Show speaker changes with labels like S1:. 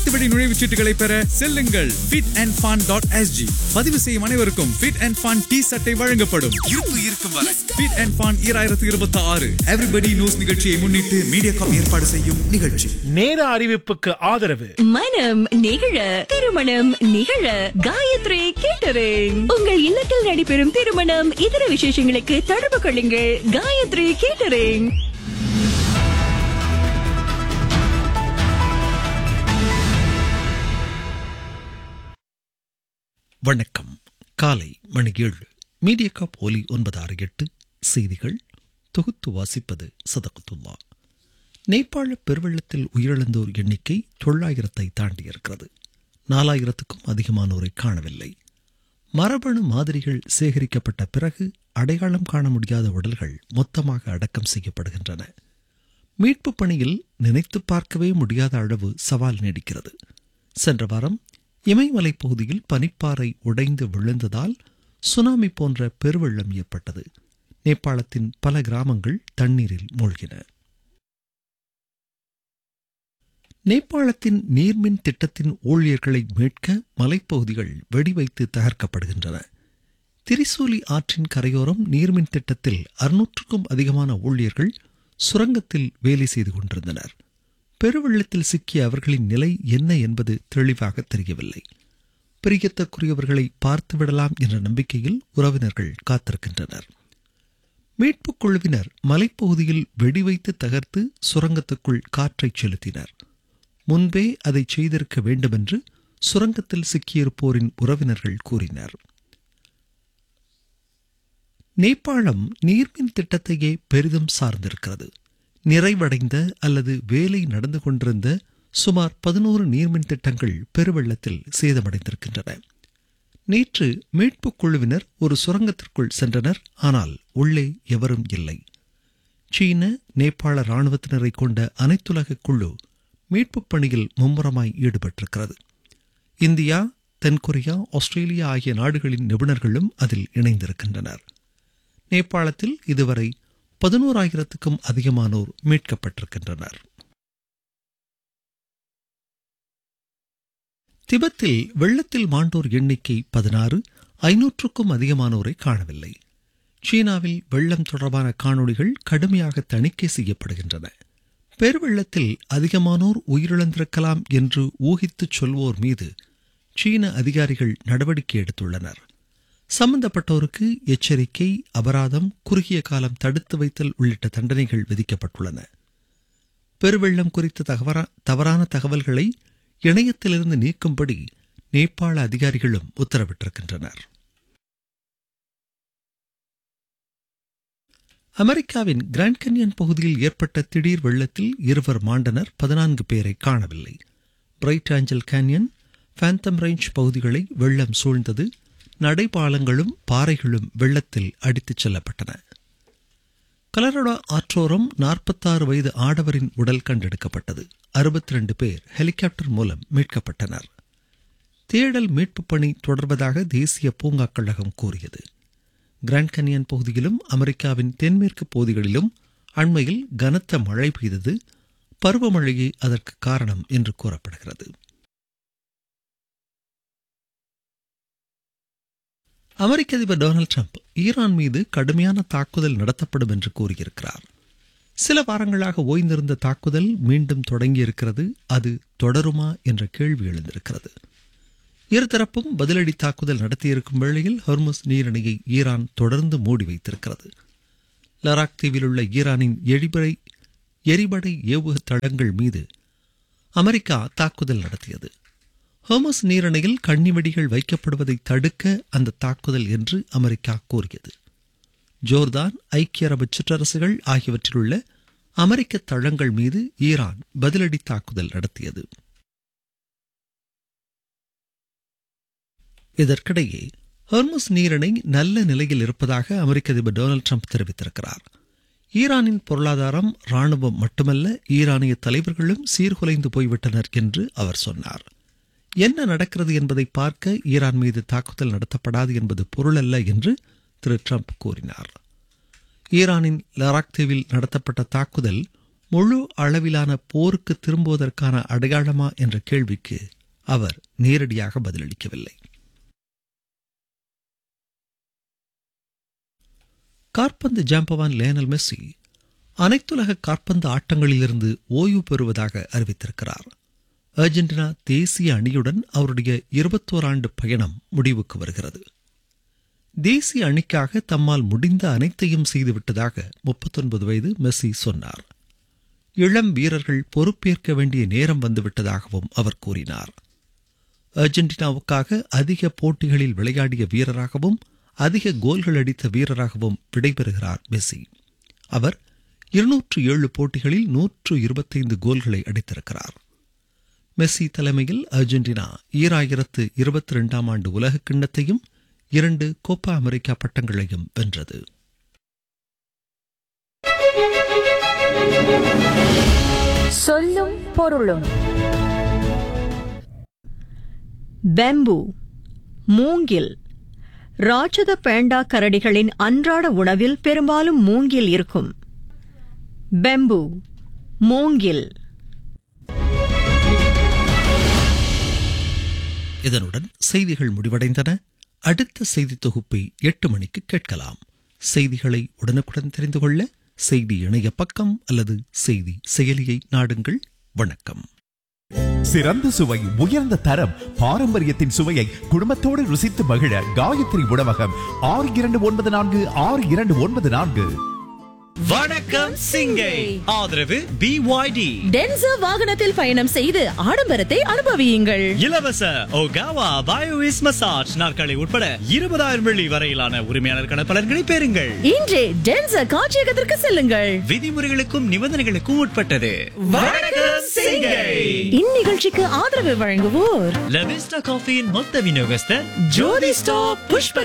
S1: வழி நுழைவுச் சீட்டுகளை பெற செல்லுங்கள் fit and fun dot SG பதிவு செய்யும் அனைவருக்கும் ஃபிட் அண்ட் ஃபன் டி சட்டை வழங்கப்படும் இருப்பு இருக்கும் வரை ஃபிட் அண்ட் ஃபன் ஈராயிரத்து இருபத்தி ஆறு எவ்ரிபடி நியூஸ் நிகழ்ச்சியை முன்னிட்டு மீடியாகாம் ஏற்பாடு செய்யும் நிகழ்ச்சி
S2: நேர அறிவிப்புக்கு ஆதரவு
S3: மனம் நிகழ திருமணம் நிகழ காயத்ரி கேட்டரிங் உங்கள் இல்லத்தில் நடைபெறும் திருமணம் இதர விசேஷங்களுக்கு தொடர்பு கொள்ளுங்கள் காயத்ரி கேட்டரிங்
S4: வணக்கம் காலை மணி ஏழு மீடியா போலி ஒன்பது ஆறு எட்டு செய்திகள் தொகுத்து வாசிப்பது சதகத்துல்லா நேபாள பெருவெள்ளத்தில் உயிரிழந்தோர் எண்ணிக்கை தொள்ளாயிரத்தை தாண்டியிருக்கிறது நாலாயிரத்துக்கும் அதிகமானோரை காணவில்லை மரபணு மாதிரிகள் சேகரிக்கப்பட்ட பிறகு அடையாளம் காண முடியாத உடல்கள் மொத்தமாக அடக்கம் செய்யப்படுகின்றன மீட்புப் பணியில் நினைத்து பார்க்கவே முடியாத அளவு சவால் நீடிக்கிறது சென்ற வாரம் இமயமலை பகுதியில் பனிப்பாறை உடைந்து விழுந்ததால் சுனாமி போன்ற பெருவெள்ளம் ஏற்பட்டது நேபாளத்தின் பல கிராமங்கள் தண்ணீரில் மூழ்கின நேபாளத்தின் நீர்மின் திட்டத்தின் ஊழியர்களை மீட்க மலைப்பகுதிகள் வெடிவைத்து தகர்க்கப்படுகின்றன திரிசூலி ஆற்றின் கரையோரம் நீர்மின் திட்டத்தில் அறுநூற்றுக்கும் அதிகமான ஊழியர்கள் சுரங்கத்தில் வேலை செய்து கொண்டிருந்தனர் பெருவெள்ளத்தில் சிக்கிய அவர்களின் நிலை என்ன என்பது தெளிவாக தெரியவில்லை பிரியத்தக்குரியவர்களை பார்த்துவிடலாம் என்ற நம்பிக்கையில் உறவினர்கள் காத்திருக்கின்றனர் மீட்புக் குழுவினர் மலைப்பகுதியில் வெடிவைத்து தகர்த்து சுரங்கத்துக்குள் காற்றை செலுத்தினர் முன்பே அதை செய்திருக்க வேண்டுமென்று சுரங்கத்தில் சிக்கியிருப்போரின் உறவினர்கள் கூறினர் நேபாளம் நீர்மின் திட்டத்தையே பெரிதும் சார்ந்திருக்கிறது நிறைவடைந்த அல்லது வேலை நடந்து கொண்டிருந்த சுமார் பதினோரு நீர்மின் திட்டங்கள் பெருவெள்ளத்தில் சேதமடைந்திருக்கின்றன நேற்று மீட்புக் குழுவினர் ஒரு சுரங்கத்திற்குள் சென்றனர் ஆனால் உள்ளே எவரும் இல்லை சீன நேபாள இராணுவத்தினரை கொண்ட அனைத்துலக குழு மீட்புப் பணியில் மும்முரமாய் ஈடுபட்டிருக்கிறது இந்தியா தென்கொரியா ஆஸ்திரேலியா ஆகிய நாடுகளின் நிபுணர்களும் அதில் இணைந்திருக்கின்றனர் நேபாளத்தில் இதுவரை பதினோராயிரத்துக்கும் அதிகமானோர் மீட்கப்பட்டிருக்கின்றனர் திபெத்தில் வெள்ளத்தில் மாண்டோர் எண்ணிக்கை பதினாறு ஐநூற்றுக்கும் அதிகமானோரை காணவில்லை சீனாவில் வெள்ளம் தொடர்பான காணொளிகள் கடுமையாக தணிக்கை செய்யப்படுகின்றன பெருவெள்ளத்தில் அதிகமானோர் உயிரிழந்திருக்கலாம் என்று ஊகித்துச் சொல்வோர் மீது சீன அதிகாரிகள் நடவடிக்கை எடுத்துள்ளனர் சம்பந்தப்பட்டோருக்கு எச்சரிக்கை அபராதம் குறுகிய காலம் தடுத்து வைத்தல் உள்ளிட்ட தண்டனைகள் விதிக்கப்பட்டுள்ளன பெருவெள்ளம் குறித்த தகவரா தவறான தகவல்களை இணையத்திலிருந்து நீக்கும்படி நேபாள அதிகாரிகளும் உத்தரவிட்டிருக்கின்றனர் அமெரிக்காவின் கிராண்ட் கன்யன் பகுதியில் ஏற்பட்ட திடீர் வெள்ளத்தில் இருவர் மாண்டனர் பதினான்கு பேரை காணவில்லை Bright Angel Canyon Phantom Ranch பகுதிகளை வெள்ளம் சூழ்ந்தது நடைபாலங்களும் பாறைகளும் வெள்ளத்தில் அடித்துச் செல்லப்பட்டன கலரடா ஆற்றோரம் நாற்பத்தாறு வயது ஆடவரின் உடல் கண்டெடுக்கப்பட்டது அறுபத்தி ரெண்டு பேர் ஹெலிகாப்டர் மூலம் மீட்கப்பட்டனர் தேடல் மீட்புப் பணி தொடர்வதாக தேசிய பூங்காக் கழகம் கூறியது கிராண்ட் கனியன் பகுதியிலும் அமெரிக்காவின் தென்மேற்கு பகுதிகளிலும் அண்மையில் கனத்த மழை பெய்தது பருவமழையே அதற்கு காரணம் என்று கூறப்படுகிறது அமெரிக்க அதிபர் டொனால்ட் ட்ரம்ப் ஈரான் மீது கடுமையான தாக்குதல் நடத்தப்படும் என்று கூறியிருக்கிறார் சில வாரங்களாக ஓய்ந்திருந்த தாக்குதல் மீண்டும் தொடங்கியிருக்கிறது அது தொடருமா என்ற கேள்வி எழுந்திருக்கிறது இருதரப்பும் பதிலடி தாக்குதல் நடத்தியிருக்கும் வேளையில் ஹொர்முஸ் நீரிணையை ஈரான் தொடர்ந்து மூடி வைத்திருக்கிறது லராக் தீவில் உள்ள ஈரானின் எரிபடை எரிபடை ஏவுக தளங்கள் மீது அமெரிக்கா தாக்குதல் நடத்தியது ஹோமஸ் நீரணையில் கண்ணிவெடிகள் வைக்கப்படுவதை தடுக்க அந்த தாக்குதல் என்று அமெரிக்கா கூறியது ஜோர்தான் ஐக்கிய அரபு சிற்றரசுகள் ஆகியவற்றிலுள்ள அமெரிக்க தளங்கள் மீது ஈரான் பதிலடி தாக்குதல் நடத்தியது இதற்கிடையே ஹர்முஸ் நீரிணை நல்ல நிலையில் இருப்பதாக அமெரிக்க அதிபர் டொனால்டு ட்ரம்ப் தெரிவித்திருக்கிறார் ஈரானின் பொருளாதாரம் ராணுவம் மட்டுமல்ல ஈரானிய தலைவர்களும் சீர்குலைந்து போய்விட்டனர் என்று அவர் சொன்னார் என்ன நடக்கிறது என்பதை பார்க்க ஈரான் மீது தாக்குதல் நடத்தப்படாது என்பது பொருளல்ல என்று திரு ட்ரம்ப் கூறினார் ஈரானின் லராக் தீவில் நடத்தப்பட்ட தாக்குதல் முழு அளவிலான போருக்கு திரும்புவதற்கான அடையாளமா என்ற கேள்விக்கு அவர் நேரடியாக பதிலளிக்கவில்லை காற்பந்து ஜாம்பவான் லேனல் மெஸ்ஸி அனைத்துலக காற்பந்து ஆட்டங்களிலிருந்து ஓய்வு பெறுவதாக அறிவித்திருக்கிறார் அர்ஜென்டினா தேசிய அணியுடன் அவருடைய இருபத்தோரு ஆண்டு பயணம் முடிவுக்கு வருகிறது தேசிய அணிக்காக தம்மால் முடிந்த அனைத்தையும் செய்துவிட்டதாக முப்பத்தொன்பது வயது மெஸ்ஸி சொன்னார் இளம் வீரர்கள் பொறுப்பேற்க வேண்டிய நேரம் வந்துவிட்டதாகவும் அவர் கூறினார் அர்ஜென்டினாவுக்காக அதிக போட்டிகளில் விளையாடிய வீரராகவும் அதிக கோல்கள் அடித்த வீரராகவும் விடைபெறுகிறார் மெஸ்ஸி அவர் இருநூற்று ஏழு போட்டிகளில் நூற்று இருபத்தைந்து கோல்களை அடித்திருக்கிறார் மெஸ்ஸி தலைமையில் அர்ஜென்டினா ஈராயிரத்து இருபத்தி ரெண்டாம் ஆண்டு உலக கிண்ணத்தையும் இரண்டு கோப்பா அமெரிக்கா பட்டங்களையும் வென்றது
S3: சொல்லும் பொருளும் பெம்பு மூங்கில் ராட்சத பேண்டா கரடிகளின் அன்றாட உணவில் பெரும்பாலும் மூங்கில் இருக்கும் பெம்பு மூங்கில்
S4: இதனுடன் செய்திகள் முடிவடைந்தன அடுத்த செய்தி தொகுப்பை எட்டு மணிக்கு கேட்கலாம் செய்திகளை உடனுக்குடன் தெரிந்து கொள்ள செய்தி இணைய பக்கம் அல்லது செய்தி செயலியை நாடுங்கள் வணக்கம்
S5: சிறந்த சுவை உயர்ந்த தரம் பாரம்பரியத்தின் சுவையை குடும்பத்தோடு ருசித்து மகிழ காயத்ரி உணவகம் ஆறு இரண்டு ஒன்பது நான்கு ஆறு இரண்டு ஒன்பது நான்கு
S6: வணக்கம் சிங்கை ஆதரவு பிஒய்டி
S7: டென்சா வாகனத்தில் பயணம் செய்து ஆடம்பரத்தை அனுபவியுங்கள்
S6: இலவச ஒகாவா பயோவிஸ் மசாஜ் நாற்காலி உட்பட இருபதாயிரம் வெள்ளி வரையிலான உரிமையாளர் பலன்களை பெறுங்கள்
S7: இன்றே டென்சா காட்சியகத்திற்கு செல்லுங்கள்
S6: விதிமுறைகளுக்கும் நிபந்தனைகளுக்கும் உட்பட்டது வணக்கம் சிங்கை
S7: இந்நிகழ்ச்சிக்கு ஆதரவு வழங்குவோர்
S6: லவிஸ்டா காஃபியின் மொத்த விநியோகஸ்தர்
S7: ஜோதி ஸ்டாப் புஷ்ப